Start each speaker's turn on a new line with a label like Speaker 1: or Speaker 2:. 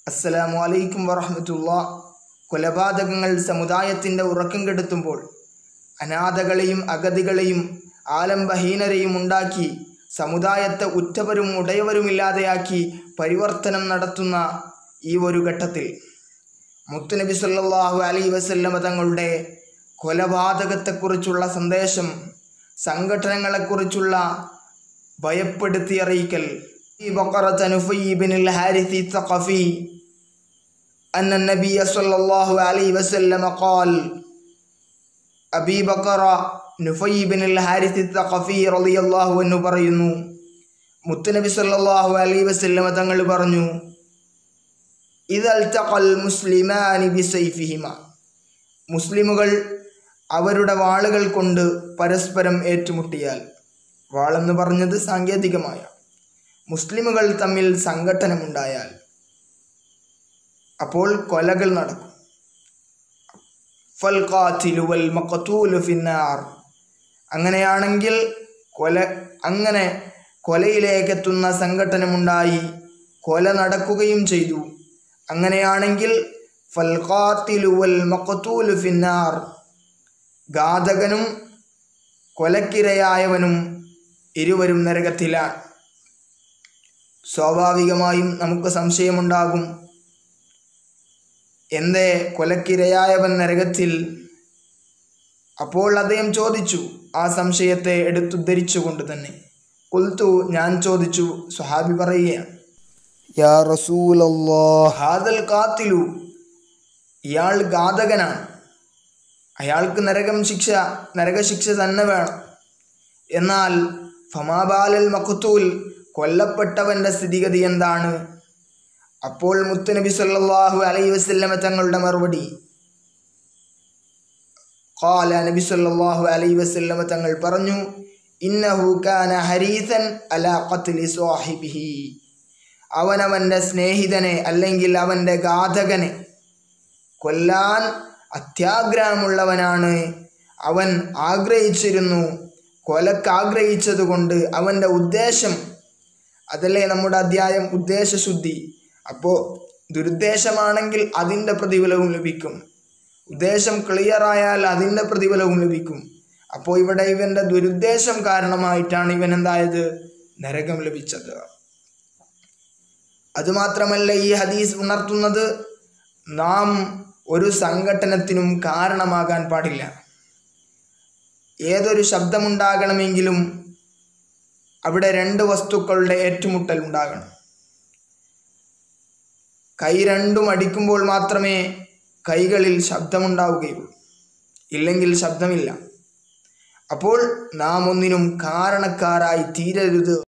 Speaker 1: അസ്സലാമു അലൈക്കും വറഹമത്തുള്ള കൊലപാതകങ്ങൾ സമുദായത്തിൻ്റെ ഉറക്കം കെടുത്തുമ്പോൾ അനാഥകളെയും അഗതികളെയും ആലംബഹീനരെയും ഉണ്ടാക്കി സമുദായത്തെ ഉറ്റവരും ഉടയവരുമില്ലാതെയാക്കി പരിവർത്തനം നടത്തുന്ന ഈ ഒരു ഘട്ടത്തിൽ മുത്തുനബി സല്ലല്ലാഹു അലൈ വസല്ലമ തങ്ങളുടെ കൊലപാതകത്തെക്കുറിച്ചുള്ള സന്ദേശം സംഘടനകളെക്കുറിച്ചുള്ള ഭയപ്പെടുത്തി അറിയിക്കൽ في بقرة نفي بن الحارث الثقفي أن النبي صلى الله عليه وسلم قال أبي بكر നുഫൈ ബിൻ അൽ ഹാരിസ് തഖഫി റളിയല്ലാഹു അൻഹു പറയുന്നു മുത്തുനബി സല്ലല്ലാഹു അലൈഹി വസല്ലമ തങ്ങൾ പറഞ്ഞു ഇദൽ തഖൽ മുസ്ലിമാനി ബിസൈഫിഹിമ മുസ്ലിമുകൾ അവരുടെ വാളുകൾ കൊണ്ട് പരസ്പരം ഏറ്റുമുട്ടിയാൽ വാളെന്ന് പറഞ്ഞത് സാങ്കേതികമായ മുസ്ലിമുകൾ തമ്മിൽ സംഘട്ടനമുണ്ടായാൽ അപ്പോൾ കൊലകൾ നടക്കും ഫൽ ഖാതിലു വൽ മഖ്തൂലു ഫിന്നാർ അങ്ങനെയാണെങ്കിൽ കൊല അങ്ങനെ കൊലയിലേക്കെത്തുന്ന സംഘട്ടനമുണ്ടായി കൊല നടക്കുകയും ചെയ്തു അങ്ങനെയാണെങ്കിൽ ഫൽ ഖാതിലു വൽ മഖ്തൂലു ഫിന്നാർ ഘാതകനും കൊലക്കിരയായവനും ഇരുവരും നരകത്തിലാണ് സ്വാഭാവികമായും നമുക്ക് സംശയമുണ്ടാകും എന്തേ കൊലക്കിരയായവൻ നരകത്തിൽ അപ്പോൾ അദ്ദേഹം ചോദിച്ചു ആ സംശയത്തെ എടുത്തുദ്ധരിച്ചുകൊണ്ട് തന്നെ കുൽത്തു ഞാൻ ചോദിച്ചു സ്വഹാബി പറയുകയാണ് യാ ഹാദൽ കാത്തിലു ഇയാൾ ഘാതകനാണ് അയാൾക്ക് നരകം ശിക്ഷ നരകശിക്ഷ തന്നെ വേണം എന്നാൽ ഫമാബാലൽ മഖ്തൂൽ കൊല്ലപ്പെട്ടവന്റെ സ്ഥിതിഗതി എന്താണ് അപ്പോൾ മുത്തുനബി സല്ലല്ലാഹു അലൈഹി വസല്ലമ തങ്ങളുടെ മറുപടി ഖാല നബി സല്ലല്ലാഹു അലൈഹി വസല്ലമ തങ്ങൾ പറഞ്ഞു ഇന്നഹു കാന ഹരീസൻ അലാ ഖത്ലി സ്വാഹിബിഹി അവനവൻ്റെ സ്നേഹിതനെ അല്ലെങ്കിൽ അവൻ്റെ ഘാതകനെ കൊല്ലാൻ അത്യാഗ്രഹമുള്ളവനാണ് അവൻ ആഗ്രഹിച്ചിരുന്നു കൊലക്കാഗ്രഹിച്ചതുകൊണ്ട് അവൻ്റെ ഉദ്ദേശം അതല്ലേ നമ്മുടെ അധ്യായം ഉദ്ദേശശുദ്ധി അപ്പോൾ ദുരുദ്ദേശമാണെങ്കിൽ അതിൻ്റെ പ്രതിഫലവും ലഭിക്കും ഉദ്ദേശം ക്ലിയർ ആയാൽ അതിൻ്റെ പ്രതിഫലവും ലഭിക്കും അപ്പോൾ ഇവിടെ ഇവൻ്റെ ദുരുദ്ദേശം കാരണമായിട്ടാണ് ഇവൻ എന്തായത് നരകം ലഭിച്ചത് അതുമാത്രമല്ല ഈ ഹദീസ് ഉണർത്തുന്നത് നാം ഒരു സംഘട്ടനത്തിനും കാരണമാകാൻ പാടില്ല ഏതൊരു ശബ്ദമുണ്ടാകണമെങ്കിലും അവിടെ രണ്ട് വസ്തുക്കളുടെ ഏറ്റുമുട്ടൽ ഉണ്ടാകണം കൈ രണ്ടും അടിക്കുമ്പോൾ മാത്രമേ കൈകളിൽ ശബ്ദമുണ്ടാവുകയുള്ളൂ ഇല്ലെങ്കിൽ ശബ്ദമില്ല അപ്പോൾ നാം ഒന്നിനും കാരണക്കാരായി തീരരുത്